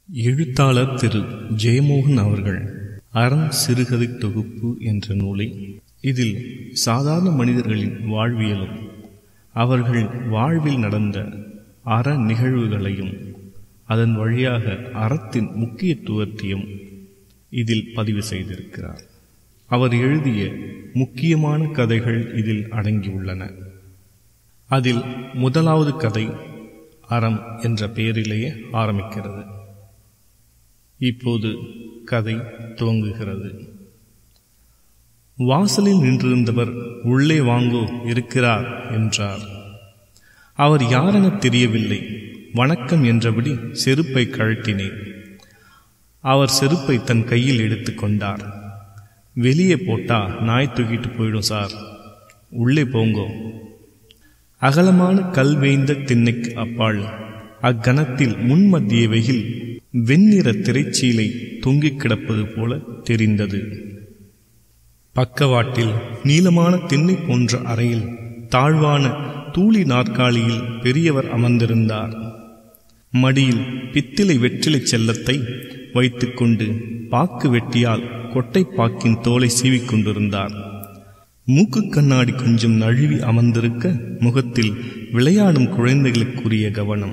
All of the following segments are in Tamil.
எழுத்தாளர் திரு ஜெயமோகன் அவர்கள் அறம் சிறுகதை தொகுப்பு என்ற நூலை இதில் சாதாரண மனிதர்களின் வாழ்வியலும் அவர்கள் வாழ்வில் நடந்த அற நிகழ்வுகளையும் அதன் வழியாக அறத்தின் முக்கியத்துவத்தையும் இதில் பதிவு செய்திருக்கிறார் அவர் எழுதிய முக்கியமான கதைகள் இதில் அடங்கியுள்ளன அதில் முதலாவது கதை அறம் என்ற பெயரிலேயே ஆரம்பிக்கிறது இப்போது கதை துவங்குகிறது வாசலில் நின்றிருந்தவர் உள்ளே வாங்கோ இருக்கிறார் என்றார் அவர் யாரென தெரியவில்லை வணக்கம் என்றபடி செருப்பை கழட்டினேன் அவர் செருப்பை தன் கையில் எடுத்துக்கொண்டார் வெளியே போட்டா நாய் தூக்கிட்டு போயிடும் சார் உள்ளே போங்கோ அகலமான கல் வேய்ந்த திண்ணைக்கு அப்பால் அக்கணத்தில் முன்மத்திய வெயில் வெண்ணிற திரைச்சீலை தொங்கிக் கிடப்பது போல தெரிந்தது பக்கவாட்டில் நீளமான திண்ணை போன்ற அறையில் தாழ்வான தூளி நாற்காலியில் பெரியவர் அமர்ந்திருந்தார் மடியில் பித்திலை வெற்றிலை செல்லத்தை வைத்துக்கொண்டு பாக்கு வெட்டியால் கொட்டை பாக்கின் தோலை சீவிக்கொண்டிருந்தார் மூக்கு கண்ணாடி கொஞ்சம் நழுவி அமர்ந்திருக்க முகத்தில் விளையாடும் குழந்தைகளுக்குரிய கவனம்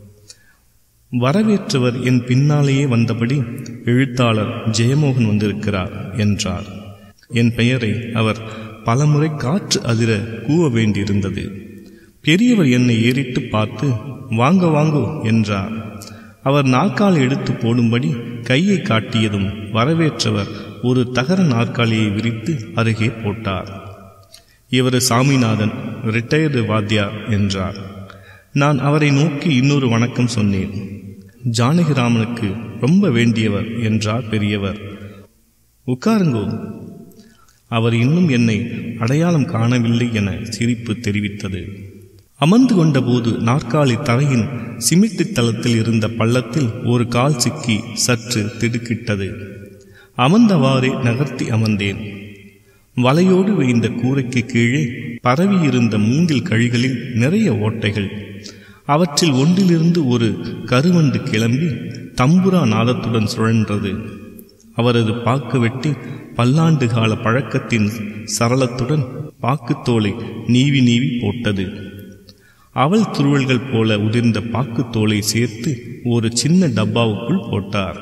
வரவேற்றவர் என் பின்னாலேயே வந்தபடி எழுத்தாளர் ஜெயமோகன் வந்திருக்கிறார் என்றார் என் பெயரை அவர் பலமுறை காற்று அதிர கூவ வேண்டியிருந்தது பெரியவர் என்னை ஏறிட்டு பார்த்து வாங்க வாங்கோ என்றார் அவர் நாற்காலி எடுத்து போடும்படி கையை காட்டியதும் வரவேற்றவர் ஒரு தகர நாற்காலியை விரித்து அருகே போட்டார் இவர் சாமிநாதன் ரிட்டையர்டு வாத்தியார் என்றார் நான் அவரை நோக்கி இன்னொரு வணக்கம் சொன்னேன் ஜானகிராமனுக்கு ரொம்ப வேண்டியவர் என்றார் பெரியவர் உட்காருங்கோ அவர் இன்னும் என்னை அடையாளம் காணவில்லை என சிரிப்பு தெரிவித்தது அமர்ந்து கொண்டபோது நாற்காலி தரையின் சிமிட்டு தளத்தில் இருந்த பள்ளத்தில் ஒரு கால் சிக்கி சற்று திடுக்கிட்டது அமர்ந்தவாறே நகர்த்தி அமர்ந்தேன் வலையோடு வைந்த கூரைக்கு கீழே பரவியிருந்த மூங்கில் கழிகளில் நிறைய ஓட்டைகள் அவற்றில் ஒன்றிலிருந்து ஒரு கருவண்டு கிளம்பி தம்புரா நாதத்துடன் சுழன்றது அவரது பாக்கு வெட்டி பல்லாண்டு கால பழக்கத்தின் சரளத்துடன் பாக்குத்தோலை நீவி நீவி போட்டது அவள் துருவல்கள் போல உதிர்ந்த பாக்குத்தோலை சேர்த்து ஒரு சின்ன டப்பாவுக்குள் போட்டார்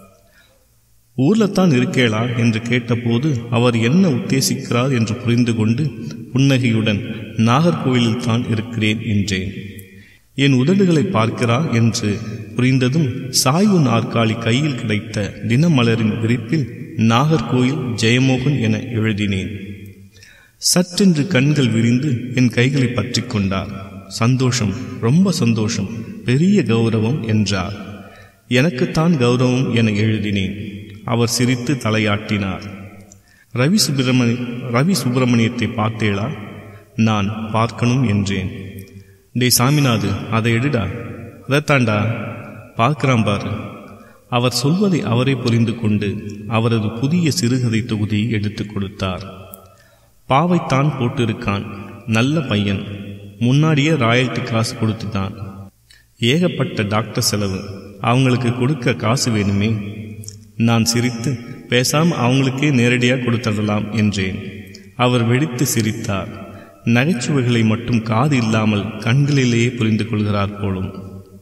ஊர்ல தான் இருக்கேளா என்று கேட்டபோது அவர் என்ன உத்தேசிக்கிறார் என்று புரிந்து கொண்டு புன்னகையுடன் நாகர்கோவிலில் தான் இருக்கிறேன் என்றேன் என் உதடுகளை பார்க்கிறார் என்று புரிந்ததும் சாய்வு நாற்காலி கையில் கிடைத்த தினமலரின் விரிப்பில் நாகர்கோயில் ஜெயமோகன் என எழுதினேன் சற்றென்று கண்கள் விரிந்து என் கைகளை பற்றி கொண்டார் சந்தோஷம் ரொம்ப சந்தோஷம் பெரிய கௌரவம் என்றார் எனக்குத்தான் கௌரவம் என எழுதினேன் அவர் சிரித்து தலையாட்டினார் ரவி சுப்பிரமணி ரவி சுப்பிரமணியத்தை பார்த்தேளா நான் பார்க்கணும் என்றேன் டே சாமிநாது அதை எடுடா அதைத்தாண்டா பார்க்கிறான் பாரு அவர் சொல்வதை அவரே புரிந்து கொண்டு அவரது புதிய சிறுகதை தொகுதியை எடுத்துக் கொடுத்தார் பாவைத்தான் போட்டிருக்கான் நல்ல பையன் முன்னாடியே ராயல்டி காசு கொடுத்துட்டான் ஏகப்பட்ட டாக்டர் செலவு அவங்களுக்கு கொடுக்க காசு வேணுமே நான் சிரித்து பேசாம அவங்களுக்கே நேரடியாக கொடுத்துடலாம் என்றேன் அவர் வெடித்து சிரித்தார் நகைச்சுவைகளை மட்டும் காது இல்லாமல் கண்களிலேயே புரிந்து கொள்கிறார் போலும்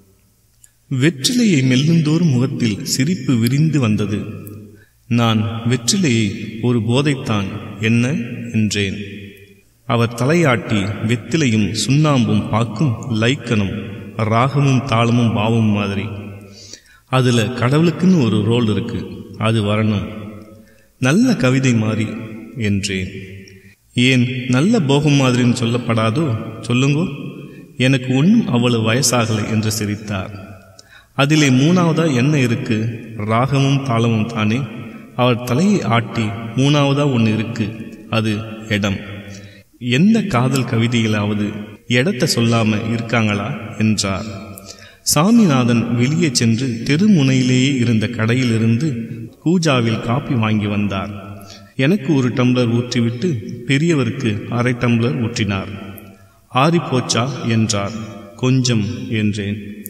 வெற்றிலையை மெல்லுந்தோறும் முகத்தில் சிரிப்பு விரிந்து வந்தது நான் வெற்றிலையை ஒரு போதைத்தான் என்ன என்றேன் அவர் தலையாட்டி வெத்திலையும் சுண்ணாம்பும் பாக்கும் லைக்கனும் ராகமும் தாளமும் பாவம் மாதிரி அதுல கடவுளுக்குன்னு ஒரு ரோல் இருக்கு அது வரணும் நல்ல கவிதை மாதிரி என்றேன் ஏன் நல்ல போகம் மாதிரின்னு சொல்லப்படாதோ சொல்லுங்கோ எனக்கு ஒன்றும் அவ்வளவு வயசாகலை என்று சிரித்தார் அதிலே மூணாவதா என்ன இருக்கு ராகமும் தாளமும் தானே அவர் தலையை ஆட்டி மூணாவதா ஒன்று இருக்கு அது இடம் எந்த காதல் கவிதையிலாவது இடத்தை சொல்லாம இருக்காங்களா என்றார் சாமிநாதன் வெளியே சென்று தெருமுனையிலேயே இருந்த கடையிலிருந்து கூஜாவில் காப்பி வாங்கி வந்தார் எனக்கு ஒரு டம்ளர் ஊற்றிவிட்டு பெரியவருக்கு அரை டம்ளர் ஊற்றினார் ஆறிப்போச்சா என்றார் கொஞ்சம் என்றேன்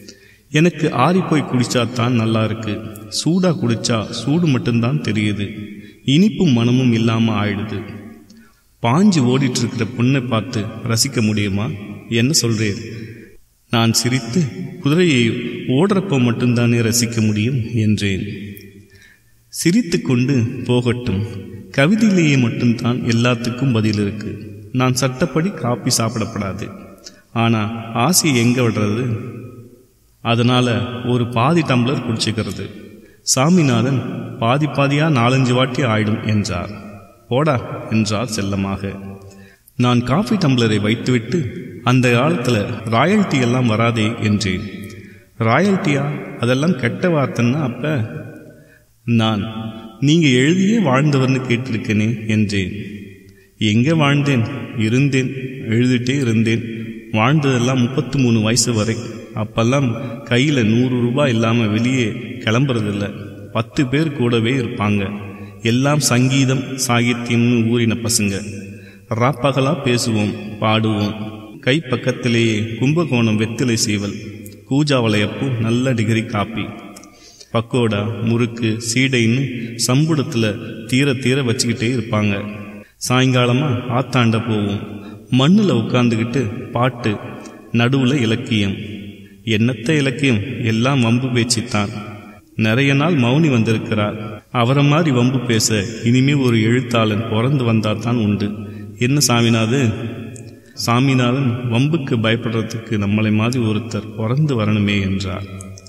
எனக்கு ஆறி போய் குடிச்சா தான் நல்லா இருக்கு சூடா குடிச்சா சூடு மட்டும்தான் தெரியுது இனிப்பும் மனமும் இல்லாம ஆயிடுது பாஞ்சு ஓடிட்டு இருக்கிற பொண்ணை பார்த்து ரசிக்க முடியுமா என்ன சொல்றேன் நான் சிரித்து குதிரையை ஓடுறப்போ மட்டும்தானே ரசிக்க முடியும் என்றேன் சிரித்து கொண்டு போகட்டும் கவிதையிலேயே மட்டும்தான் எல்லாத்துக்கும் பதில் இருக்கு நான் சட்டப்படி காப்பி சாப்பிடப்படாது ஆனா ஆசையை எங்க விடுறது அதனால ஒரு பாதி டம்ளர் குடிச்சுக்கிறது சாமிநாதன் பாதி பாதியா நாலஞ்சு வாட்டி ஆயிடும் என்றார் போடா என்றார் செல்லமாக நான் காஃபி டம்ளரை வைத்துவிட்டு அந்த காலத்துல ராயல்டி எல்லாம் வராதே என்றேன் ராயல்ட்டியா அதெல்லாம் கெட்ட வார்த்தைன்னா அப்ப நான் நீங்க எழுதியே வாழ்ந்தவர்னு கேட்டிருக்கேனே என்றேன் எங்க வாழ்ந்தேன் இருந்தேன் எழுதிட்டே இருந்தேன் வாழ்ந்ததெல்லாம் முப்பத்தி மூணு வயசு வரை அப்பெல்லாம் கையில நூறு ரூபாய் இல்லாம வெளியே கிளம்புறதில்ல பத்து பேர் கூடவே இருப்பாங்க எல்லாம் சங்கீதம் சாகித்யம்னு ஊறின பசங்க ராப்பகலா பேசுவோம் பாடுவோம் கை பக்கத்திலேயே கும்பகோணம் வெத்திலை சீவல் கூஜா வளையப்பூ நல்ல டிகிரி காப்பி பக்கோடா முறுக்கு சீடைன்னு சம்புடத்துல தீர தீர வச்சுக்கிட்டே இருப்பாங்க சாயங்காலமா ஆத்தாண்ட போவோம் மண்ணுல உட்காந்துக்கிட்டு பாட்டு நடுவுல இலக்கியம் என்னத்த இலக்கியம் எல்லாம் வம்பு பேச்சுத்தான் நிறைய நாள் மௌனி வந்திருக்கிறார் அவரை மாதிரி வம்பு பேச இனிமே ஒரு எழுத்தாளன் பிறந்து வந்தாதான் உண்டு என்ன சாமிநாது சாமிநாதன் வம்புக்கு பயப்படுறதுக்கு நம்மளை மாதிரி ஒருத்தர் பிறந்து வரணுமே என்றார்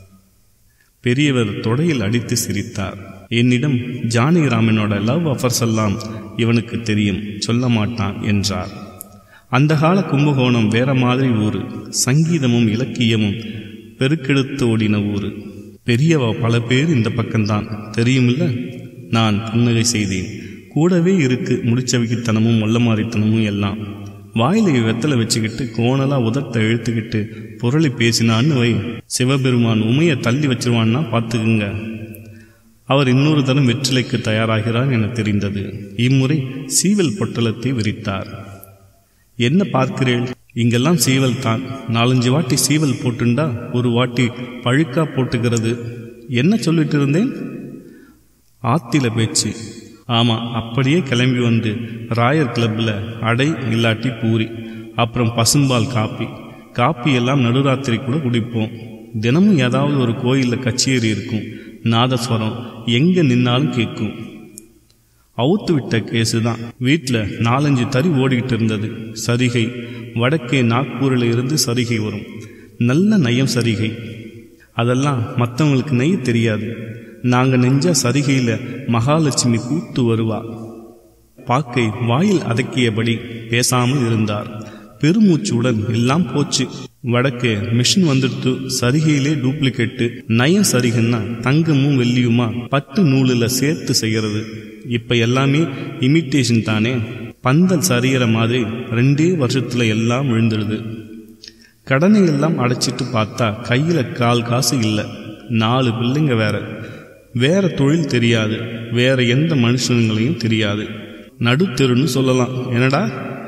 பெரியவர் தொடையில் அடித்து சிரித்தார் என்னிடம் ஜானகிராமனோட லவ் அஃபர்ஸ் எல்லாம் இவனுக்கு தெரியும் சொல்ல மாட்டான் என்றார் அந்த கால கும்பகோணம் வேற மாதிரி ஊரு சங்கீதமும் இலக்கியமும் பெருக்கெடுத்து ஓடின ஊரு பெரியவா பல பேர் இந்த பக்கம்தான் தெரியுமில்ல நான் புன்னகை செய்தேன் கூடவே இருக்கு முடிச்சவிக்கித்தனமும் மொல்லமாரித்தனமும் எல்லாம் வாயில வெத்தலை வச்சுக்கிட்டு கோணலா உதட்ட இழுத்துக்கிட்டு புரளி பேசினான்னு வை சிவபெருமான் உமைய தள்ளி வச்சிருவான்னா பார்த்துக்குங்க அவர் இன்னொரு தரம் வெற்றிலைக்கு தயாராகிறார் என தெரிந்தது இம்முறை சீவல் பொட்டலத்தை விரித்தார் என்ன பார்க்கிறேள் இங்கெல்லாம் சீவல் தான் நாலஞ்சு வாட்டி சீவல் போட்டுண்டா ஒரு வாட்டி பழுக்கா போட்டுக்கிறது என்ன சொல்லிட்டு இருந்தேன் ஆத்தில பேச்சு ஆமா அப்படியே கிளம்பி வந்து ராயர் கிளப்ல அடை இல்லாட்டி பூரி அப்புறம் பசும்பால் காப்பி காப்பி எல்லாம் நடுராத்திரி கூட குடிப்போம் தினமும் ஏதாவது ஒரு கோயில்ல கச்சேரி இருக்கும் நாதஸ்வரம் எங்க நின்னாலும் கேட்கும் அவுத்து விட்ட கேஸு தான் வீட்டில் நாலஞ்சு தறி ஓடிக்கிட்டு இருந்தது சரிகை வடக்கே நாக்பூரில் இருந்து சரிகை வரும் நல்ல நயம் சரிகை அதெல்லாம் மற்றவங்களுக்கு நெய் தெரியாது நாங்க நெஞ்ச சரிகையில மகாலட்சுமி கூத்து வருவா பாக்கை வாயில் அதக்கியபடி பேசாமல் இருந்தார் பெருமூச்சுடன் எல்லாம் போச்சு வடக்கே மிஷின் வந்துடுத்து சரிகையிலே டூப்ளிகேட்டு நயம் சரிகைன்னா தங்கமும் வெள்ளியுமா பட்டு நூலில் சேர்த்து செய்யறது இப்ப எல்லாமே இமிட்டேஷன் தானே பந்தல் சரிகிற மாதிரி ரெண்டே வருஷத்துல எல்லாம் விழுந்துடுது கடனை எல்லாம் அடைச்சிட்டு பார்த்தா கையில கால் காசு இல்லை நாலு பிள்ளைங்க வேற வேற தொழில் தெரியாது வேற எந்த மனுஷனுங்களையும் தெரியாது நடுத்தெருன்னு சொல்லலாம் என்னடா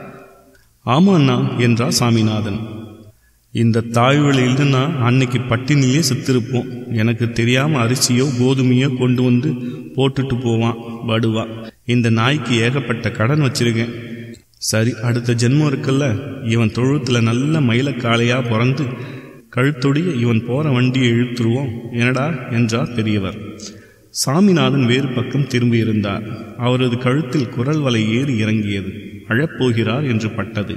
ஆமாண்ணா என்றார் சாமிநாதன் இந்த தாழ்வழியில் நான் அன்னைக்கு பட்டினியே செத்திருப்போம் எனக்கு தெரியாம அரிசியோ கோதுமையோ கொண்டு வந்து போட்டுட்டு போவான் படுவா இந்த நாய்க்கு ஏகப்பட்ட கடன் வச்சிருக்கேன் சரி அடுத்த ஜென்மம் இருக்குல்ல இவன் தொழுத்துல நல்ல மயிலக்காளையா பிறந்து கழுத்தொடிய இவன் போற வண்டியை இழுத்துருவோம் என்னடா என்றார் பெரியவர் சாமிநாதன் வேறு பக்கம் திரும்பியிருந்தார் அவரது கழுத்தில் குரல் வலை ஏறி இறங்கியது அழப்போகிறார் என்று பட்டது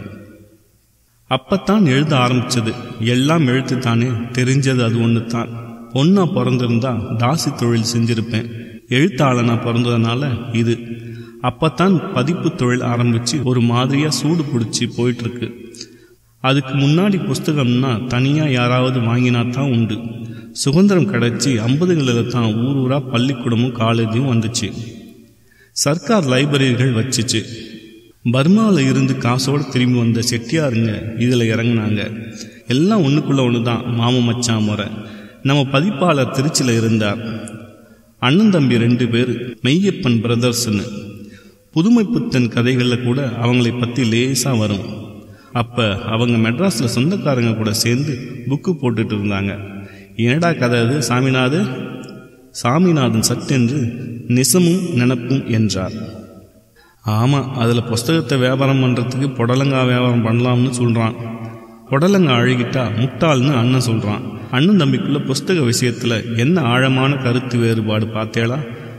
அப்பத்தான் எழுத ஆரம்பிச்சது எல்லாம் எழுத்து தானே தெரிஞ்சது அது ஒன்று தான் பொண்ணா பிறந்திருந்தா தாசி தொழில் செஞ்சிருப்பேன் எழுத்தாளனா பிறந்ததுனால இது அப்பத்தான் பதிப்பு தொழில் ஆரம்பிச்சு ஒரு மாதிரியா சூடு பிடிச்சி போயிட்டு இருக்கு அதுக்கு முன்னாடி புஸ்தகம்னா தனியா யாராவது வாங்கினா தான் உண்டு சுதந்திரம் கிடைச்சி ஐம்பதுகளில் தான் ஊர் ஊரா பள்ளிக்கூடமும் காலேஜும் வந்துச்சு சர்க்கார் லைப்ரரிகள் வச்சுச்சு பர்மாவில் இருந்து காசோடு திரும்பி வந்த செட்டியாருங்க இதில் இறங்குனாங்க எல்லாம் ஒன்றுக்குள்ள ஒன்று தான் மாம மச்சான் முறை நம்ம பதிப்பாளர் திருச்சியில் இருந்தார் அண்ணன் தம்பி ரெண்டு பேர் மெய்யப்பன் பிரதர்ஸ்னு புதுமை புத்தன் கதைகளில் கூட அவங்களை பற்றி லேசாக வரும் அப்போ அவங்க மெட்ராஸில் சொந்தக்காரங்க கூட சேர்ந்து புக்கு போட்டுட்டு இருந்தாங்க என்னடா கதை அது சாமிநாது சாமிநாதன் சட்டென்று நிசமும் நினப்பும் என்றார் ஆமாம் அதில் புஸ்தகத்தை வியாபாரம் பண்ணுறதுக்கு புடலங்காய் வியாபாரம் பண்ணலாம்னு சொல்கிறான் புடலங்காய் அழுகிட்டா முட்டாள்னு அண்ணன் சொல்கிறான் அண்ணன் தம்பிக்குள்ள புஸ்தக விஷயத்தில் என்ன ஆழமான கருத்து வேறுபாடு பார்த்தேளா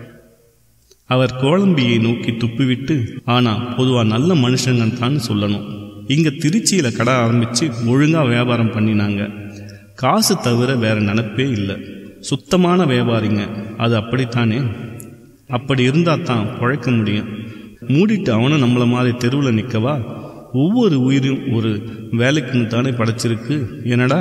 அவர் கோலம்பியை நோக்கி துப்பிவிட்டு ஆனா பொதுவா நல்ல மனுஷங்க தான் சொல்லணும் இங்க திருச்சியில கடை ஆரம்பிச்சு ஒழுங்கா வியாபாரம் பண்ணினாங்க காசு தவிர வேற நினப்பே இல்லை சுத்தமான வியாபாரிங்க அது அப்படித்தானே அப்படி இருந்தா தான் பழைக்க முடியும் மூடிட்டு அவனை நம்மள மாதிரி தெருவில் நிற்கவா ஒவ்வொரு உயிரும் ஒரு வேலைக்குன்னு தானே படைச்சிருக்கு என்னடா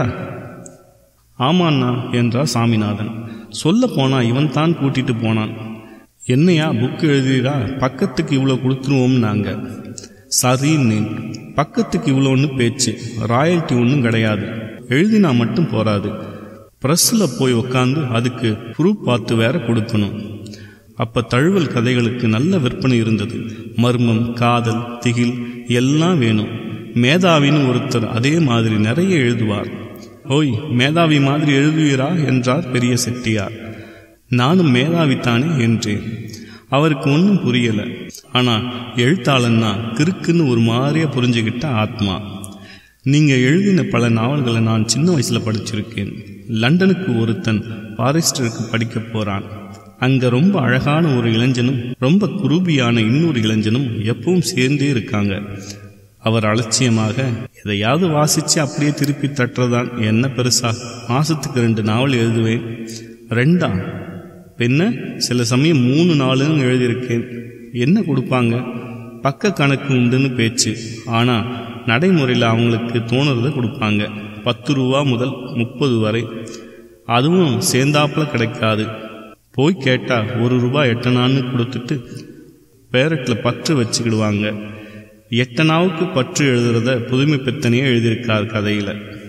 ஆமாண்ணா என்றார் சாமிநாதன் சொல்ல போனா இவன் தான் கூட்டிட்டு போனான் என்னையா புக்கு எழுதுறா பக்கத்துக்கு இவ்வளோ கொடுத்துருவோம்னாங்க சரின்னு பக்கத்துக்கு இவ்வளோன்னு பேச்சு ராயல்ட்டி ஒன்றும் கிடையாது எழுதினா மட்டும் போராது ப்ரெஸ்ஸில் போய் உக்காந்து அதுக்கு ப்ரூஃப் பார்த்து வேற கொடுக்கணும் அப்ப தழுவல் கதைகளுக்கு நல்ல விற்பனை இருந்தது மர்மம் காதல் திகில் எல்லாம் வேணும் மேதாவின்னு ஒருத்தர் அதே மாதிரி நிறைய எழுதுவார் ஓய் மேதாவி மாதிரி எழுதுவீரா என்றார் பெரிய செட்டியார் நானும் மேதாவித்தானே என்றேன் அவருக்கு ஒன்றும் புரியல ஆனா எழுத்தாளன்னா கிறுக்குன்னு ஒரு மாதிரியா புரிஞ்சுக்கிட்ட ஆத்மா நீங்க எழுதின பல நாவல்களை நான் சின்ன வயசுல படிச்சிருக்கேன் லண்டனுக்கு ஒருத்தன் பாரிஸ்டருக்கு படிக்க போறான் அங்க ரொம்ப அழகான ஒரு இளைஞனும் ரொம்ப குரூபியான இன்னொரு இளைஞனும் எப்பவும் சேர்ந்தே இருக்காங்க அவர் அலட்சியமாக எதையாவது வாசிச்சு அப்படியே திருப்பி தட்டுறதான் என்ன பெருசா மாசத்துக்கு ரெண்டு நாவல் எழுதுவேன் ரெண்டா பின்ன சில சமயம் மூணு நாளுன்னு எழுதியிருக்கேன் என்ன கொடுப்பாங்க பக்க கணக்கு உண்டுன்னு பேச்சு ஆனா நடைமுறையில் அவங்களுக்கு தோணுறத கொடுப்பாங்க பத்து ரூபா முதல் முப்பது வரை அதுவும் சேர்ந்தாப்புல கிடைக்காது போய் கேட்டா ஒரு ரூபாய் எட்டனான்னு கொடுத்துட்டு பேரட்டில் பற்று வச்சுக்கிடுவாங்க எட்டனாவுக்கு பற்று எழுதுறத புதுமை பித்தனையே எழுதியிருக்கார் கதையில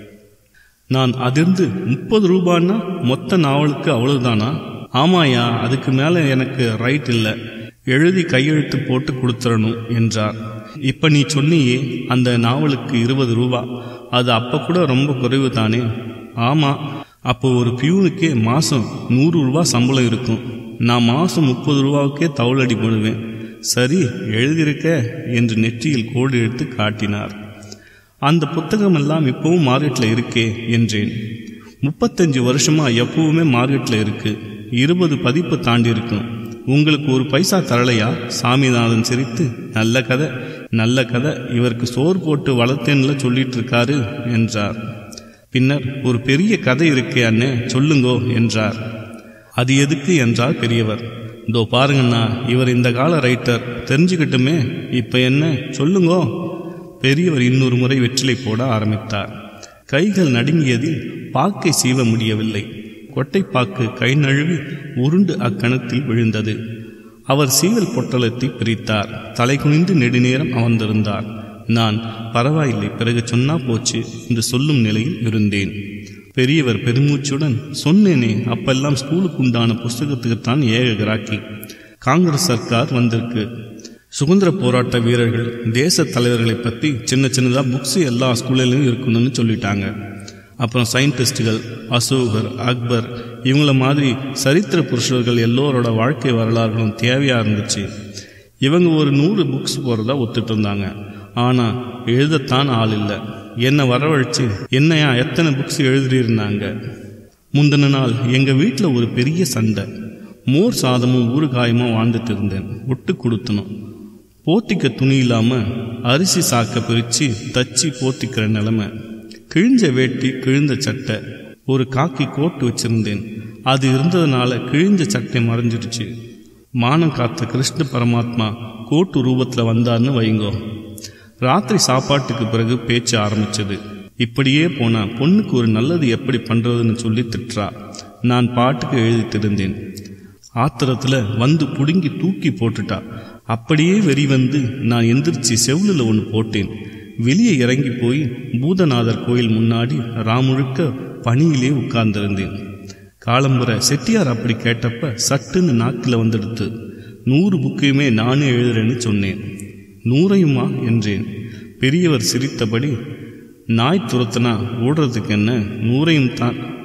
நான் அதிர்ந்து முப்பது ரூபான்னா மொத்த நாவலுக்கு அவ்வளவுதானா ஆமாயா அதுக்கு மேல எனக்கு ரைட் இல்லை எழுதி கையெழுத்து போட்டு கொடுத்துடணும் என்றார் இப்ப நீ சொன்னியே அந்த நாவலுக்கு இருபது ரூபா அது அப்ப கூட ரொம்ப குறைவு தானே ஆமா அப்போ ஒரு பியூனுக்கே மாசம் நூறு ரூபா சம்பளம் இருக்கும் நான் மாசம் முப்பது ரூபாவுக்கே தவுளடி போடுவேன் சரி எழுதியிருக்க என்று நெற்றியில் கோடு எடுத்து காட்டினார் அந்த புத்தகம் எல்லாம் இப்பவும் மார்க்கெட்ல இருக்கே என்றேன் முப்பத்தஞ்சு வருஷமா எப்பவுமே மார்க்கெட்ல இருக்கு இருபது பதிப்பு தாண்டி இருக்கும் உங்களுக்கு ஒரு பைசா தரலையா சாமிநாதன் சிரித்து நல்ல கதை நல்ல கதை இவருக்கு சோறு போட்டு வளர்த்தேன்ல சொல்லிட்டு இருக்காரு என்றார் பின்னர் ஒரு பெரிய கதை இருக்கே அண்ணே சொல்லுங்கோ என்றார் அது எதுக்கு என்றார் பெரியவர் இதோ பாருங்கண்ணா இவர் இந்த கால ரைட்டர் தெரிஞ்சுக்கிட்டுமே இப்ப என்ன சொல்லுங்கோ பெரியவர் இன்னொரு முறை வெற்றிலை போட ஆரம்பித்தார் கைகள் நடுங்கியதில் பாக்கை சீவ முடியவில்லை கொட்டைப்பாக்கு கை நழுவி உருண்டு அக்கணத்தில் விழுந்தது அவர் சீவல் பொட்டலத்தை பிரித்தார் தலை குனிந்து நெடுநேரம் அமர்ந்திருந்தார் நான் பரவாயில்லை பிறகு சொன்னா போச்சு என்று சொல்லும் நிலையில் இருந்தேன் பெரியவர் பெருமூச்சுடன் சொன்னேனே அப்பெல்லாம் ஸ்கூலுக்கு உண்டான புஸ்தகத்துக்குத்தான் ஏக கிராக்கி காங்கிரஸ் சர்க்கார் வந்திருக்கு சுதந்திர போராட்ட வீரர்கள் தேச தலைவர்களை பற்றி சின்ன சின்னதாக புக்ஸ் எல்லா ஸ்கூல்லையும் இருக்கணும்னு சொல்லிட்டாங்க அப்புறம் சயின்டிஸ்டுகள் அசோகர் அக்பர் இவங்கள மாதிரி சரித்திர புருஷர்கள் எல்லோரோட வாழ்க்கை வரலாறுகளும் தேவையாக இருந்துச்சு இவங்க ஒரு நூறு புக்ஸ் போகிறதா ஒத்துட்டு இருந்தாங்க ஆனால் எழுதத்தான் ஆள் இல்லை என்னை வரவழைச்சு என்னையா எத்தனை புக்ஸ் எழுதிருந்தாங்க முந்தின நாள் எங்கள் வீட்டில் ஒரு பெரிய சண்டை மோர் சாதமும் ஊறுகாயமும் வாழ்ந்துட்டு இருந்தேன் விட்டு கொடுத்தனும் போத்திக்க துணி இல்லாமல் அரிசி சாக்க பிரித்து தச்சு போத்திக்கிற நிலைமை கிழிஞ்ச வேட்டி கிழிந்த சட்டை ஒரு காக்கி கோட்டு வச்சிருந்தேன் அது இருந்ததுனால கிழிஞ்ச சட்டை மறைஞ்சிடுச்சு மானம் காத்த கிருஷ்ண பரமாத்மா கோட்டு ரூபத்தில் வந்தார்னு வைங்கோ ராத்திரி சாப்பாட்டுக்கு பிறகு பேச்சு ஆரம்பிச்சது இப்படியே போனா பொண்ணுக்கு ஒரு நல்லது எப்படி பண்றதுன்னு சொல்லி திட்டுறா நான் பாட்டுக்கு எழுதிட்டு இருந்தேன் ஆத்திரத்துல வந்து புடுங்கி தூக்கி போட்டுட்டா அப்படியே வெறி வந்து நான் எந்திரிச்சு செவுளில் ஒன்று போட்டேன் வெளியே இறங்கி போய் பூதநாதர் கோயில் முன்னாடி ராமுழுக்க பணியிலே உட்கார்ந்திருந்தேன் காலம்புற செட்டியார் அப்படி கேட்டப்ப சட்டுன்னு நாக்கில் வந்துடுத்து நூறு புக்கையுமே நானே எழுதுறேன்னு சொன்னேன் நூறையுமா என்றேன் பெரியவர் சிரித்தபடி நாய் துரத்துனா ஓடுறதுக்கு என்ன நூறையும் தான்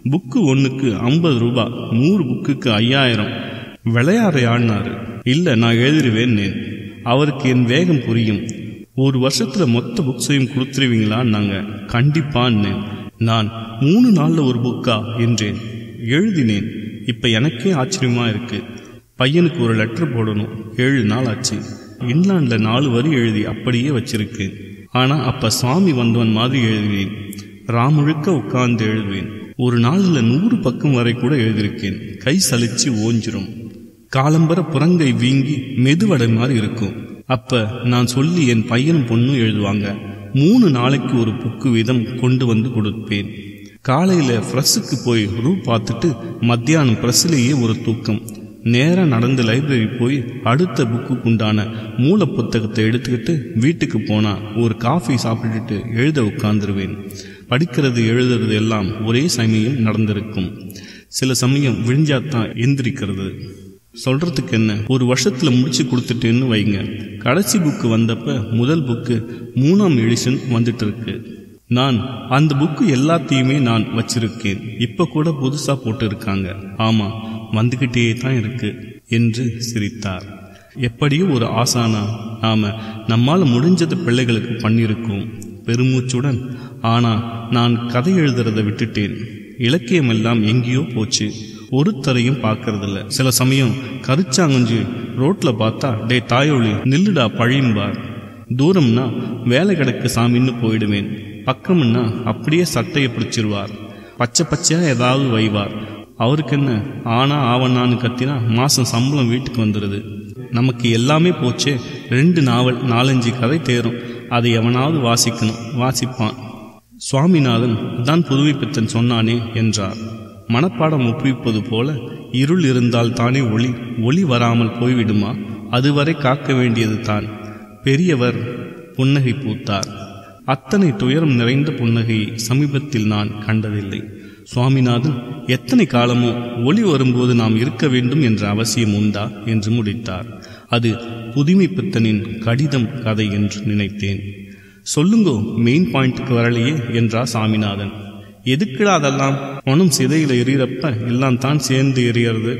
புக்கு ஒன்றுக்கு ஐம்பது ரூபாய் நூறு புக்குக்கு ஐயாயிரம் விளையாறையாடினாரு இல்ல நான் எழுதிருவேன் அவருக்கு என் வேகம் புரியும் ஒரு வருஷத்துல மொத்த புக்ஸையும் கொடுத்துருவீங்களான்னாங்க கண்டிப்பான்னு நான் மூணு நாள்ல ஒரு புக்கா என்றேன் எழுதினேன் இப்ப எனக்கே ஆச்சரியமா இருக்கு பையனுக்கு ஒரு லெட்டர் போடணும் ஏழு நாள் ஆச்சு இன்லாண்ட்ல நாலு வரி எழுதி அப்படியே வச்சிருக்கேன் ஆனா அப்ப சுவாமி வந்தவன் மாதிரி எழுதினேன் ராமுழுக்க உட்கார்ந்து எழுதுவேன் ஒரு நாளில் நூறு பக்கம் வரை கூட எழுதியிருக்கேன் கை சலிச்சு ஓஞ்சிரும் காலம்பர புறங்கை வீங்கி மெதுவடை மாதிரி இருக்கும் அப்ப நான் சொல்லி என் பையனும் பொண்ணும் எழுதுவாங்க மூணு நாளைக்கு ஒரு புக்கு வீதம் கொண்டு வந்து கொடுப்பேன் காலையில பிரஸுக்கு போய் ரூ பார்த்துட்டு மத்தியானம் பிரஸ்லேயே ஒரு தூக்கம் நேரா நடந்து லைப்ரரி போய் அடுத்த புக்குக்கு உண்டான மூல புத்தகத்தை எடுத்துக்கிட்டு வீட்டுக்கு போனா ஒரு காஃபி சாப்பிட்டுட்டு எழுத உட்கார்ந்துருவேன் படிக்கிறது எழுதுறது எல்லாம் ஒரே சமயம் நடந்திருக்கும் சில சமயம் விழிஞ்சாத்தான் எந்திரிக்கிறது சொல்றதுக்கு என்ன ஒரு வருஷத்துல முடிச்சு கொடுத்துட்டேன்னு வைங்க கடைசி புக்கு வந்தப்ப முதல் புக்கு மூணாம் எடிஷன் வந்துட்டு இருக்கு நான் அந்த புக்கு எல்லாத்தையுமே நான் வச்சிருக்கேன் இப்ப கூட புதுசா போட்டு இருக்காங்க ஆமா வந்துகிட்டே தான் இருக்கு என்று சிரித்தார் எப்படியோ ஒரு ஆசானா நாம நம்மால முடிஞ்சது பிள்ளைகளுக்கு பண்ணியிருக்கோம் பெருமூச்சுடன் ஆனா நான் கதை எழுதுறத விட்டுட்டேன் இலக்கியம் எல்லாம் எங்கேயோ போச்சு ஒருத்தரையும் பார்க்கறதில்ல சில சமயம் கரிச்சாங்கஞ்சு ரோட்ல பார்த்தா டே தாயோளி நில்லுடா பழியும்பார் தூரம்னா வேலை கிடக்கு சாமின்னு போயிடுவேன் பக்கம்னா அப்படியே சட்டையை பிடிச்சிருவார் பச்சை பச்சையா ஏதாவது வைவார் அவருக்கு என்ன ஆனா ஆவணான்னு கத்தினா மாசம் சம்பளம் வீட்டுக்கு வந்துடுது நமக்கு எல்லாமே போச்சே ரெண்டு நாவல் நாலஞ்சு கதை தேரும் அதை எவனாவது வாசிக்கணும் வாசிப்பான் சுவாமிநாதன் தான் புதுவை பித்தன் சொன்னானே என்றார் மனப்பாடம் ஒப்புவிப்பது போல இருள் இருந்தால் தானே ஒளி ஒளி வராமல் போய்விடுமா அதுவரை காக்க வேண்டியது தான் பெரியவர் புன்னகை பூத்தார் அத்தனை துயரம் நிறைந்த புன்னகையை சமீபத்தில் நான் கண்டதில்லை சுவாமிநாதன் எத்தனை காலமோ ஒளி வரும்போது நாம் இருக்க வேண்டும் என்ற அவசியம் உண்டா என்று முடித்தார் அது புதுமை பித்தனின் கடிதம் கதை என்று நினைத்தேன் சொல்லுங்கோ மெயின் பாயிண்ட்டுக்கு வரலையே என்றார் சாமிநாதன் எதுக்குடா அதெல்லாம் மனம் சிதையில எரியறப்ப எல்லாம் தான் சேர்ந்து எரியறது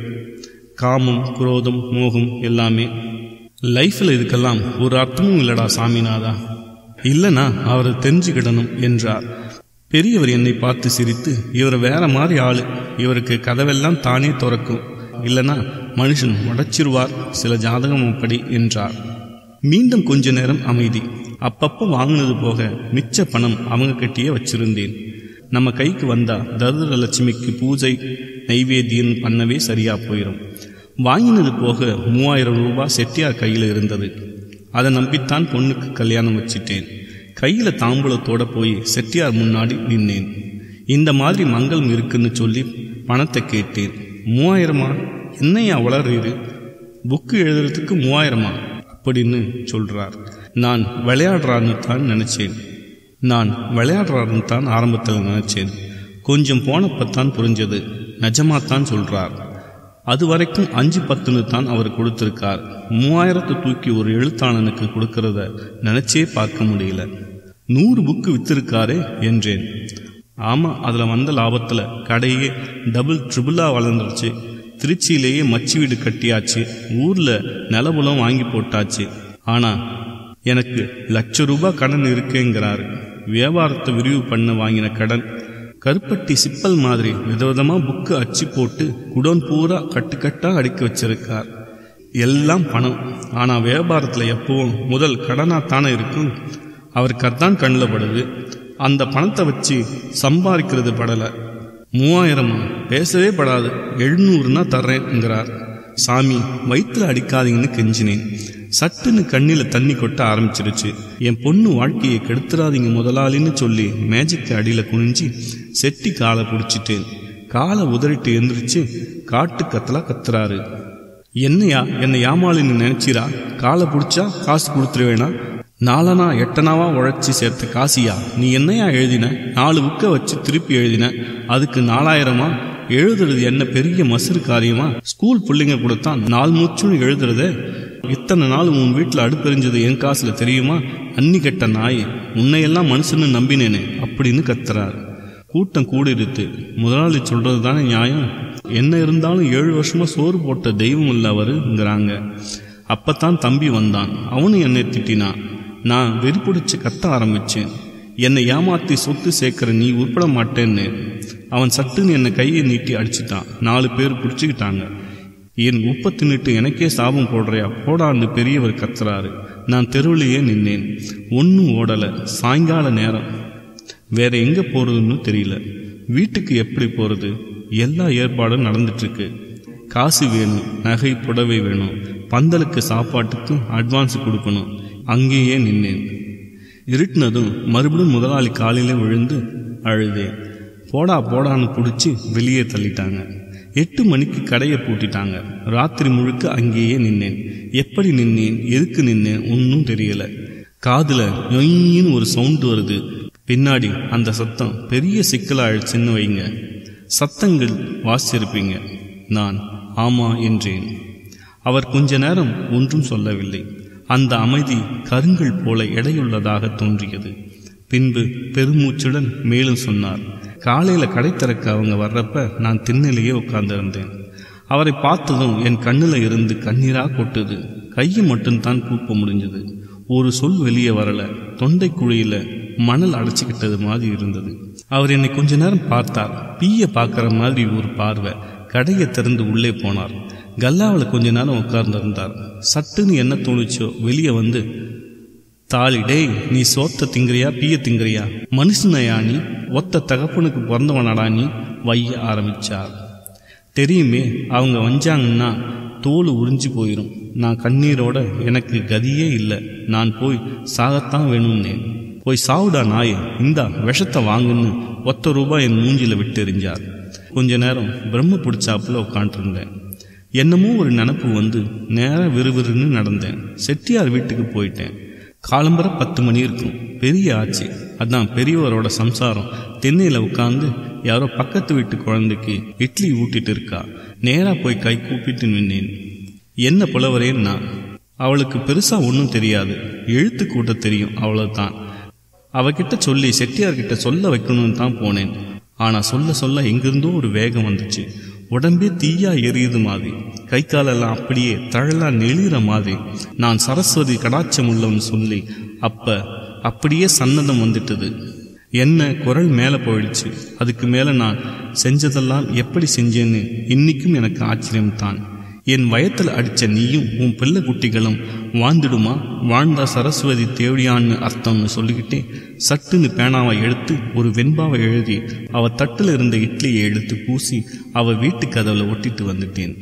காமம் குரோதம் மோகம் எல்லாமே லைஃப்ல இதுக்கெல்லாம் ஒரு அர்த்தமும் இல்லடா சாமிநாதா இல்லனா அவரை தெரிஞ்சுக்கிடணும் என்றார் பெரியவர் என்னை பார்த்து சிரித்து இவர் வேற மாதிரி ஆளு இவருக்கு கதவெல்லாம் தானே திறக்கும் இல்லனா மனுஷன் உடைச்சிருவார் சில ஜாதகம் அப்படி என்றார் மீண்டும் கொஞ்ச நேரம் அமைதி அப்பப்போ வாங்கினது போக மிச்ச பணம் அவங்க கட்டியே வச்சிருந்தேன் நம்ம கைக்கு வந்தா தருதர லட்சுமிக்கு பூஜை நைவேத்தியம் பண்ணவே சரியா போயிடும் வாங்கினது போக மூவாயிரம் ரூபாய் செட்டியார் கையில் இருந்தது அதை நம்பித்தான் பொண்ணுக்கு கல்யாணம் வச்சிட்டேன் கையில தாம்பூலத்தோட போய் செட்டியார் முன்னாடி நின்னேன் இந்த மாதிரி மங்களம் இருக்குன்னு சொல்லி பணத்தை கேட்டேன் மூவாயிரமா என்னையா வளர்றீரு புக்கு எழுதுறதுக்கு மூவாயிரமா அப்படின்னு சொல்றார் நான் விளையாடுறான்னு தான் நினைச்சேன் நான் விளையாடுறாருன்னு தான் ஆரம்பத்தில் நினைச்சேன் கொஞ்சம் போனப்பத்தான் புரிஞ்சது நிஜமாத்தான் சொல்றார் அது வரைக்கும் அஞ்சு பத்துன்னு தான் அவர் கொடுத்திருக்கார் மூவாயிரத்தை தூக்கி ஒரு எழுத்தாளனுக்கு கொடுக்கறத நினைச்சே பார்க்க முடியல நூறு புக்கு வித்திருக்காரே என்றேன் ஆமா அதுல வந்த லாபத்துல கடையே டபுள் ட்ரிபிளா வளர்ந்துருச்சு திருச்சியிலேயே மச்சி வீடு கட்டியாச்சு ஊர்ல நிலபுலம் வாங்கி போட்டாச்சு ஆனா எனக்கு லட்ச ரூபாய் கடன் இருக்கேங்கிறாரு வியாபாரத்தை விரிவு பண்ண வாங்கின கடன் கருப்பட்டி சிப்பல் மாதிரி விதவிதமா புக்கு அச்சு போட்டு குடோன் பூரா கட்டுக்கட்டா அடுக்கி வச்சிருக்கார் எல்லாம் பணம் ஆனா வியாபாரத்துல எப்பவும் முதல் கடனா தானே இருக்கும் அவருக்கு அதான் கண்ணில் படுது அந்த பணத்தை வச்சு சம்பாதிக்கிறது படல மூவாயிரமா பேசவே படாது எழுநூறுனா தர்றேங்கிறார் சாமி வயிற்றுல அடிக்காதீங்கன்னு கெஞ்சினேன் சட்டுன்னு கண்ணில தண்ணி கொட்ட ஆரம்பிச்சிருச்சு என் பொண்ணு வாழ்க்கையை கெடுத்துறாதீங்க முதலாளின்னு சொல்லி மேஜிக் அடியில குனிஞ்சி செட்டி காலை பிடிச்சிட்டேன் காலை உதறிட்டு எந்திரிச்சு காட்டு கத்தலா கத்துறாரு என்னையா என்னை ஏமாளின்னு நினைச்சிரா காலை பிடிச்சா காசு கொடுத்துருவேனா நாலனா எட்டனாவா உழைச்சி சேர்த்த காசியா நீ என்னையா எழுதின நாலு புக்கை வச்சு திருப்பி எழுதின அதுக்கு நாலாயிரமா எழுதுறது என்ன பெரிய மசுறு காரியமா ஸ்கூல் பிள்ளைங்க கொடுத்தா நாலு மூச்சுன்னு எழுதுறத இத்தனை நாள் உன் வீட்டில் அடுப்பெறிஞ்சது என் காசுல தெரியுமா அன்னி கெட்ட நாய் உன்னையெல்லாம் மனுஷன்னு நம்பினேனே அப்படின்னு கத்துறாரு கூட்டம் கூடிருத்து முதலாளி சொல்றது தானே நியாயம் என்ன இருந்தாலும் ஏழு வருஷமா சோறு போட்ட தெய்வம் இல்ல அவருங்கிறாங்க அப்பத்தான் தம்பி வந்தான் அவனும் என்னை திட்டினான் நான் வெறி பிடிச்சு கத்த ஆரம்பிச்சேன் என்னை ஏமாத்தி சொத்து சேர்க்கிற நீ உருப்பட மாட்டேன்னு அவன் சட்டுன்னு என்னை கையை நீட்டி அடிச்சிட்டான் நாலு பேர் பிடிச்சிக்கிட்டாங்க என் உப்பை தின்னுட்டு எனக்கே சாபம் போடுறியா போடான்னு பெரியவர் கத்துறாரு நான் தெருவிலேயே நின்னேன் ஒன்றும் ஓடலை சாயங்கால நேரம் வேற எங்க போறதுன்னு தெரியல வீட்டுக்கு எப்படி போறது எல்லா ஏற்பாடும் நடந்துட்டு இருக்கு காசு வேணும் நகை புடவை வேணும் பந்தலுக்கு சாப்பாட்டுக்கும் அட்வான்ஸ் கொடுக்கணும் அங்கேயே நின்னேன் இருட்டினதும் மறுபடியும் முதலாளி காலையில விழுந்து அழுதேன் போடா போடான்னு பிடிச்சி வெளியே தள்ளிட்டாங்க எட்டு மணிக்கு கடையை பூட்டிட்டாங்க ராத்திரி முழுக்க அங்கேயே நின்னேன் எப்படி நின்னேன் எதுக்கு நின்னேன் ஒன்றும் தெரியல காதுல நொயின்னு ஒரு சவுண்ட் வருது பின்னாடி அந்த சத்தம் பெரிய சிக்கலா அழிச்சுன்னு வைங்க சத்தங்கள் வாசிச்சிருப்பீங்க நான் ஆமா என்றேன் அவர் கொஞ்ச நேரம் ஒன்றும் சொல்லவில்லை அந்த அமைதி கருங்கல் போல எடையுள்ளதாக தோன்றியது பின்பு பெருமூச்சுடன் மேலும் சொன்னார் காலையில கடை திறக்க அவங்க வர்றப்ப நான் திண்ணையிலேயே உட்கார்ந்திருந்தேன் அவரை பார்த்ததும் என் கண்ணுல இருந்து கண்ணீரா கொட்டுது கையை மட்டும்தான் கூப்ப முடிஞ்சது ஒரு சொல் வெளியே வரல தொண்டை குழியில மணல் அடைச்சிக்கிட்டது மாதிரி இருந்தது அவர் என்னை கொஞ்ச நேரம் பார்த்தார் பீய பார்க்கிற மாதிரி ஒரு பார்வை கடையை திறந்து உள்ளே போனார் கல்லாவில் கொஞ்ச நேரம் உட்கார்ந்திருந்தார் சட்டுன்னு என்ன தோணுச்சோ வெளியே வந்து தாலி டேய் நீ சோத்த திங்கிறியா பீய திங்கிறியா மனுஷனையா நீ ஒத்த தகப்பனுக்கு பிறந்தவனடா நீ வைய ஆரம்பிச்சார் தெரியுமே அவங்க வஞ்சாங்கன்னா தோல் உறிஞ்சு போயிடும் நான் கண்ணீரோட எனக்கு கதியே இல்லை நான் போய் சாகத்தான் வேணும்னேன் போய் சாவுடா நாயே இந்தா விஷத்தை வாங்குன்னு ஒத்த ரூபாய் என் மூஞ்சில விட்டு எறிஞ்சார் கொஞ்ச நேரம் பிரம்ம பிடிச்சாப்புல உட்காண்ட்ருந்தேன் என்னமோ ஒரு நினப்பு வந்து நேரா விறுவிறுன்னு நடந்தேன் செட்டியார் வீட்டுக்கு போயிட்டேன் காலம்பர பத்து மணி இருக்கும் பெரிய ஆச்சு அதான் பெரியவரோட சம்சாரம் தென்னையில உட்காந்து யாரோ பக்கத்து வீட்டு குழந்தைக்கு இட்லி ஊட்டிட்டு இருக்கா நேரா போய் கை கூப்பிட்டு நின்னேன் என்ன புலவரேன்னா அவளுக்கு பெருசா ஒன்றும் தெரியாது எழுத்து கூட்ட தெரியும் அவ்வளவுதான் அவகிட்ட சொல்லி செட்டியார்கிட்ட சொல்ல வைக்கணும்னு தான் போனேன் ஆனா சொல்ல சொல்ல எங்கிருந்தோ ஒரு வேகம் வந்துச்சு உடம்பே தீயா எரியுது மாதிரி கை காலெல்லாம் அப்படியே தழலா நெளிகிற மாதிரி நான் சரஸ்வதி கடாட்சம் உள்ளவன் சொல்லி அப்ப அப்படியே சன்னதம் வந்துட்டது என்ன குரல் மேலே போயிடுச்சு அதுக்கு மேலே நான் செஞ்சதெல்லாம் எப்படி செஞ்சேன்னு இன்னைக்கும் எனக்கு ஆச்சரியம்தான் என் வயத்தில் அடிச்ச நீயும் உன் பிள்ளை குட்டிகளும் வாழ்ந்துடுமா வாழ்ந்தா சரஸ்வதி தேவடியான்னு அர்த்தம்னு சொல்லிக்கிட்டே சட்டுன்னு பேனாவை எடுத்து ஒரு வெண்பாவை எழுதி அவ தட்டுல இருந்த இட்லியை எடுத்து பூசி அவ வீட்டு கதவுல ஒட்டிட்டு வந்துட்டேன்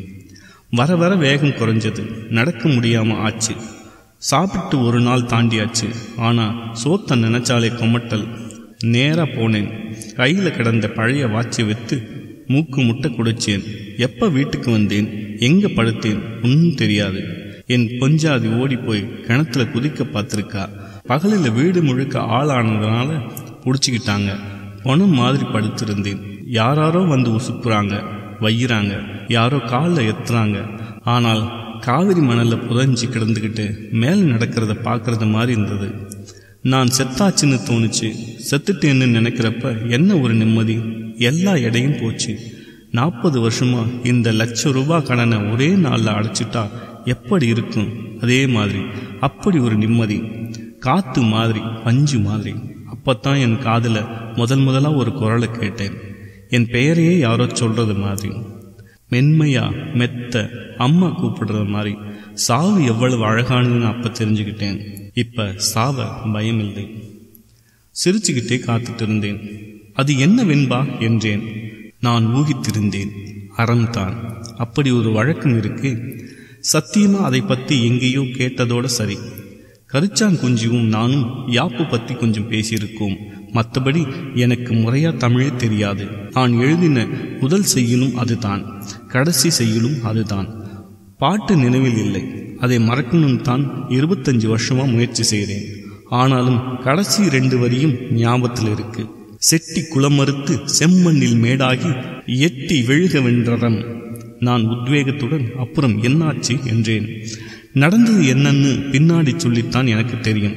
வர வர வேகம் குறைஞ்சது நடக்க முடியாம ஆச்சு சாப்பிட்டு ஒரு நாள் தாண்டியாச்சு ஆனா சோத்த நினைச்சாலே கொமட்டல் நேரா போனேன் கையில கிடந்த பழைய வாட்சை வித்து மூக்கு முட்டை குடிச்சேன் எப்ப வீட்டுக்கு வந்தேன் எங்க படுத்தேன் ஒன்றும் தெரியாது என் பொஞ்சாதி ஓடி போய் கிணத்துல குதிக்க பார்த்திருக்கா பகலில் வீடு முழுக்க ஆளானதுனால புடிச்சுக்கிட்டாங்க பணம் மாதிரி படுத்திருந்தேன் யாராரோ வந்து உசுப்புறாங்க வையிறாங்க யாரோ காலில் எத்துறாங்க ஆனால் காவிரி மணல்ல புதஞ்சு கிடந்துக்கிட்டு மேலே நடக்கிறத பார்க்கறது மாதிரி இருந்தது நான் செத்தாச்சுன்னு தோணுச்சு செத்துட்டேன்னு நினைக்கிறப்ப என்ன ஒரு நிம்மதி எல்லா எடையும் போச்சு நாற்பது வருஷமா இந்த லட்ச ரூபாய் கடனை ஒரே நாளில் அடைச்சிட்டா எப்படி இருக்கும் அதே மாதிரி அப்படி ஒரு நிம்மதி காத்து மாதிரி பஞ்சு மாதிரி அப்பத்தான் என் காதுல முதல் முதலா ஒரு குரலை கேட்டேன் என் பெயரையே யாரோ சொல்றது மாதிரி மென்மையா மெத்த அம்மா கூப்பிடுறது மாதிரி சாவு எவ்வளவு அழகானதுன்னு அப்ப தெரிஞ்சுக்கிட்டேன் இப்ப சாவ பயம் இல்லை சிரிச்சுக்கிட்டே காத்துட்டு இருந்தேன் அது என்ன வெண்பா என்றேன் நான் ஊகித்திருந்தேன் அறம்தான் அப்படி ஒரு வழக்கம் இருக்கு சத்தியமா அதை பத்தி எங்கேயோ கேட்டதோட சரி கரிச்சாங்குஞ்சியும் நானும் யாப்பு பத்தி கொஞ்சம் பேசியிருக்கோம் மற்றபடி எனக்கு முறையா தமிழே தெரியாது நான் எழுதின முதல் செய்யலும் அதுதான் கடைசி செய்யலும் அதுதான் பாட்டு நினைவில் இல்லை அதை மறக்கணும் தான் இருபத்தஞ்சு வருஷமா முயற்சி செய்கிறேன் ஆனாலும் கடைசி ரெண்டு வரியும் ஞாபகத்தில் இருக்கு செட்டி குளமறுத்து செம்மண்ணில் மேடாகி எட்டி வெழுக வென்றறம் நான் உத்வேகத்துடன் அப்புறம் என்னாச்சு என்றேன் நடந்தது என்னன்னு பின்னாடி சொல்லித்தான் எனக்கு தெரியும்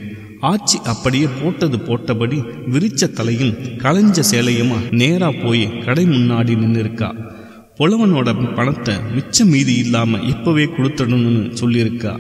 ஆச்சி அப்படியே போட்டது போட்டபடி விரிச்ச தலையும் களைஞ்ச சேலையுமா நேரா போய் கடை முன்னாடி நின்று இருக்கா புலவனோட பணத்தை மிச்சம் மீதி இல்லாம இப்பவே கொடுத்துடணும்னு சொல்லியிருக்கா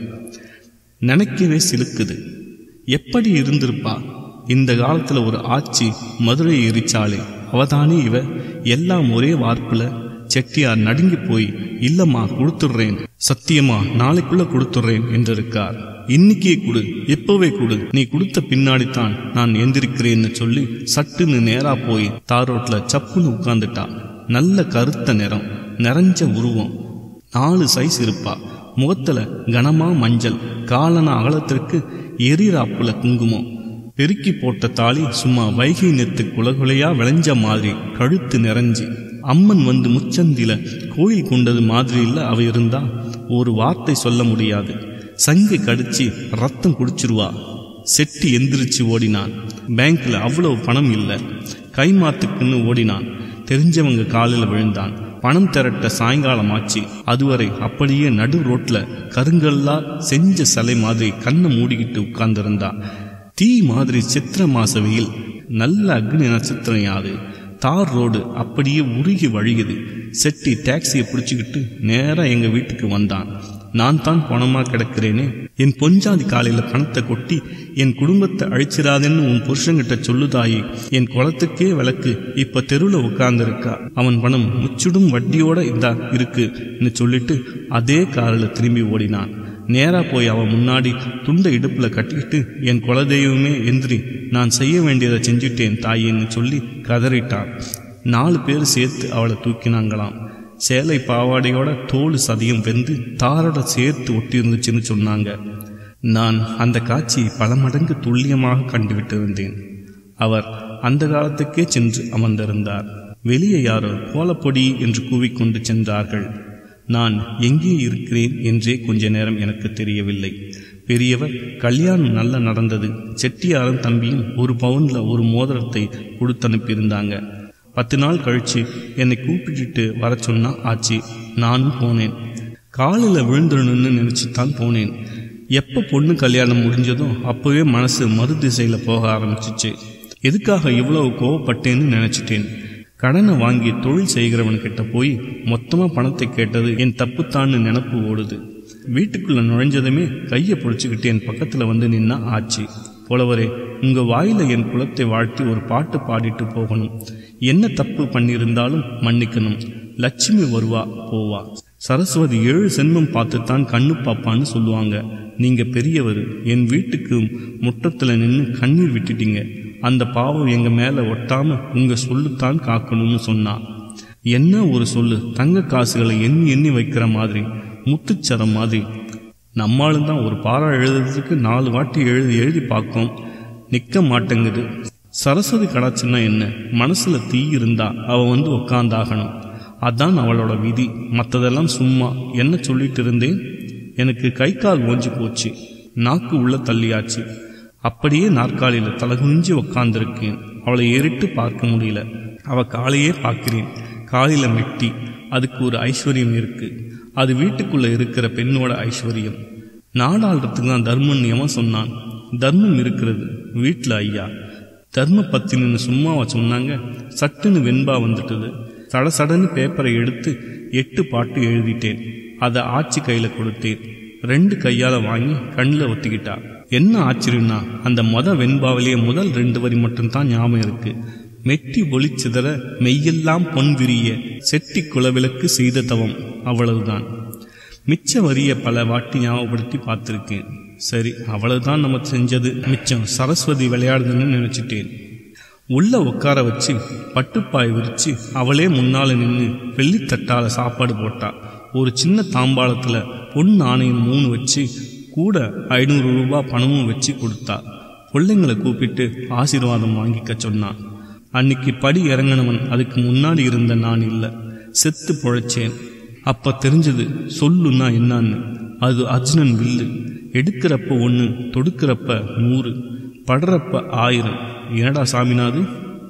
நினைக்கவே சிலுக்குது எப்படி இருந்திருப்பா இந்த காலத்துல ஒரு ஆட்சி மதுரை எரிச்சாலே அவதானே இவ எல்லாம் ஒரே வார்ப்புல செட்டியார் நடுங்கி போய் இல்லம்மா கொடுத்துடுறேன் சத்தியமா நாளைக்குள்ள கொடுத்துடுறேன் என்றிருக்கார் இன்னைக்கே கொடு எப்பவே கொடு நீ கொடுத்த பின்னாடித்தான் நான் எந்திருக்கிறேன்னு சொல்லி சட்டுன்னு நேரா போய் தாரோட்ல சப்புன்னு உட்கார்ந்துட்டா நல்ல கருத்த நிறம் நிறைஞ்ச உருவம் நாலு சைஸ் இருப்பா முகத்துல கனமா மஞ்சள் காலன அகலத்திற்கு எரிராப்புல குங்குமம் பெருக்கி போட்ட தாலி சும்மா வைகை நெத்து குலகுலையா விளைஞ்ச மாதிரி கழுத்து நிறைஞ்சி அம்மன் வந்து முச்சந்தில கோயில் கொண்டது மாதிரி இல்ல அவ இருந்தா ஒரு வார்த்தை சொல்ல முடியாது சங்கு கடிச்சு ரத்தம் குடிச்சிருவா செட்டி எந்திரிச்சு ஓடினான் பேங்க்ல அவ்வளவு பணம் இல்லை கைமாத்துக்குன்னு ஓடினான் தெரிஞ்சவங்க காலில் விழுந்தான் பணம் திரட்ட சாயங்காலம் ஆச்சு அதுவரை அப்படியே நடு ரோட்ல கருங்கல்லா செஞ்ச சிலை மாதிரி கண்ணை மூடிக்கிட்டு உட்கார்ந்திருந்தா தீ மாதிரி சித்திர மாச வெயில் நல்ல அக்னி நட்சத்திரம் யாது தார் ரோடு அப்படியே உருகி வழியுது செட்டி டாக்ஸியை பிடிச்சிக்கிட்டு நேரா எங்க வீட்டுக்கு வந்தான் நான் தான் பணமா கிடக்கிறேனே என் பொஞ்சாதி காலையில பணத்தை கொட்டி என் குடும்பத்தை அழிச்சிடாதேன்னு உன் புருஷங்கிட்ட சொல்லுதாயி என் குளத்துக்கே விளக்கு இப்ப தெருவுல உட்கார்ந்துருக்கா அவன் பணம் முச்சுடும் வட்டியோட இதா இருக்குன்னு சொல்லிட்டு அதே காரில் திரும்பி ஓடினான் நேரா போய் அவன் முன்னாடி துண்டை இடுப்புல கட்டிக்கிட்டு என் குலதெய்வமே எந்திரி நான் செய்ய வேண்டியதை செஞ்சுட்டேன் தாயின்னு சொல்லி கதறிட்டான் நாலு பேர் சேர்த்து அவளை தூக்கினாங்களாம் சேலை பாவாடையோட தோல் சதியம் வெந்து தாரோட சேர்த்து ஒட்டி இருந்துச்சுன்னு சொன்னாங்க நான் அந்த காட்சியை பல மடங்கு துல்லியமாக கண்டுவிட்டிருந்தேன் அவர் அந்த காலத்துக்கே சென்று அமர்ந்திருந்தார் வெளியே யாரோ கோலப்பொடி என்று கூவிக்கொண்டு சென்றார்கள் நான் எங்கே இருக்கிறேன் என்றே கொஞ்ச நேரம் எனக்கு தெரியவில்லை பெரியவர் கல்யாணம் நல்லா நடந்தது செட்டியாரும் தம்பியும் ஒரு பவுன்ல ஒரு மோதிரத்தை கொடுத்து அனுப்பியிருந்தாங்க பத்து நாள் கழிச்சு என்னை கூப்பிட்டுட்டு வர சொன்னா ஆச்சு நானும் போனேன் காலில் விழுந்துடணும்னு நினைச்சு தான் போனேன் எப்போ பொண்ணு கல்யாணம் முடிஞ்சதோ அப்போவே மனசு மறு திசையில போக ஆரம்பிச்சிச்சு எதுக்காக இவ்வளவு கோவப்பட்டேன்னு நினைச்சிட்டேன் கடனை வாங்கி தொழில் செய்கிறவன் கிட்ட போய் மொத்தமா பணத்தை கேட்டது என் தப்புத்தான்னு நினப்பு ஓடுது வீட்டுக்குள்ள நுழைஞ்சதுமே கையை பிடிச்சிக்கிட்டு என் பக்கத்துல வந்து நின்னா ஆச்சு புலவரே உங்க வாயில என் குலத்தை வாழ்த்தி ஒரு பாட்டு பாடிட்டு போகணும் என்ன தப்பு பண்ணியிருந்தாலும் மன்னிக்கணும் லட்சுமி வருவா போவா சரஸ்வதி ஏழு சென்மம் பார்த்துத்தான் கண்ணு பாப்பான்னு சொல்லுவாங்க நீங்க பெரியவர் என் வீட்டுக்கு முற்றத்துல நின்று கண்ணீர் விட்டுட்டீங்க அந்த பாவம் எங்க மேல ஒட்டாம உங்க சொல்லுத்தான் காக்கணும்னு சொன்னா என்ன ஒரு சொல்லு தங்க காசுகளை எண்ணி எண்ணி வைக்கிற மாதிரி முத்துச்சரம் மாதிரி நம்மளும் தான் ஒரு பாரா எழுதுறதுக்கு நாலு வாட்டி எழுதி எழுதி பார்க்கும் நிக்க மாட்டேங்குது சரஸ்வதி கடாச்சுன்னா என்ன மனசுல தீ இருந்தா அவ வந்து உக்காந்தாகணும் அதான் அவளோட விதி மற்றதெல்லாம் சும்மா என்ன சொல்லிட்டு இருந்தேன் எனக்கு கை கால் ஓஞ்சி போச்சு நாக்கு உள்ள தள்ளியாச்சு அப்படியே நாற்காலியில தலகுனிஞ்சு உக்காந்துருக்கேன் அவளை ஏறிட்டு பார்க்க முடியல அவ காலையே பார்க்கிறேன் காலில மெட்டி அதுக்கு ஒரு ஐஸ்வர்யம் இருக்கு அது வீட்டுக்குள்ள இருக்கிற பெண்ணோட ஐஸ்வர்யம் நாடாளுறதுக்கு தான் தர்மன் எவன் சொன்னான் தர்மம் இருக்கிறது வீட்டில் ஐயா தர்ம பத்தின்னு சும்மாவா சொன்னாங்க சட்டுன்னு வெண்பா வந்துட்டது சட சடன்னு பேப்பரை எடுத்து எட்டு பாட்டு எழுதிட்டேன் அதை ஆட்சி கையில கொடுத்தேன் ரெண்டு கையால வாங்கி கண்ணில் ஒத்திக்கிட்டா என்ன ஆச்சரியம்னா அந்த மொத வெண்பாவிலேயே முதல் ரெண்டு வரி மட்டும்தான் ஞாபகம் இருக்கு மெட்டி ஒளிச்சிதற மெய்யெல்லாம் பொன் விரிய செட்டி குலவிளக்கு செய்த தவம் அவ்வளவுதான் மிச்ச வரிய பல வாட்டி ஞாபகப்படுத்தி பார்த்துருக்கேன் சரி அவ்வளவுதான் நம்ம செஞ்சது மிச்சம் சரஸ்வதி விளையாடுதுன்னு நினைச்சிட்டேன் உள்ள உட்கார வச்சு பட்டுப்பாய் விரிச்சு அவளே முன்னால நின்று வெள்ளித்தட்டால சாப்பாடு போட்டா ஒரு சின்ன தாம்பாளத்துல பொன் நாணயம் மூணு வச்சு கூட ஐநூறு ரூபாய் பணமும் வச்சு கொடுத்தா பிள்ளைங்களை கூப்பிட்டு ஆசீர்வாதம் வாங்கிக்க சொன்னான் அன்னைக்கு படி இறங்கினவன் அதுக்கு முன்னாடி இருந்த நான் இல்லை செத்து பொழைச்சேன் அப்ப தெரிஞ்சது சொல்லுன்னா என்னன்னு அது அர்ஜுனன் வில்லு எடுக்கிறப்ப ஒன்று தொடுக்கிறப்ப நூறு படுறப்ப ஆயிரம் என்னடா சாமிநாது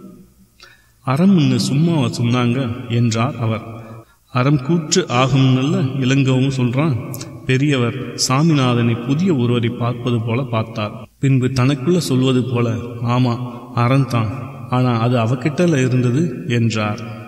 அறம்னு சும்மாவா சொன்னாங்க என்றார் அவர் அறம் கூற்று ஆகும்னல்ல இளங்கவும் சொல்றான் பெரியவர் சாமிநாதனை புதிய ஒருவரை பார்ப்பது போல பார்த்தார் பின்பு தனக்குள்ள சொல்வது போல ஆமா அறந்தான் ஆனா அது அவகிட்டல இருந்தது என்றார்